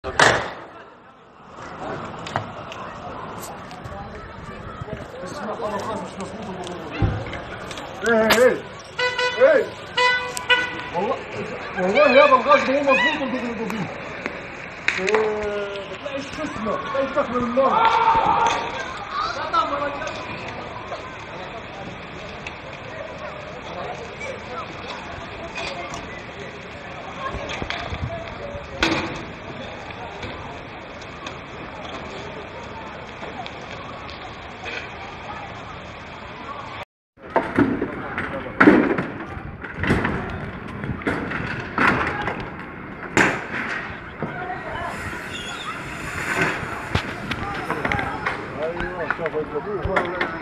ايه ايه ايه والله والله يابا الغاز هو مظبوط اللي بيضربوا فيه ايه بتلاقيش قسمه بتلاقيش دخل من النار ايوه شوف يضربوه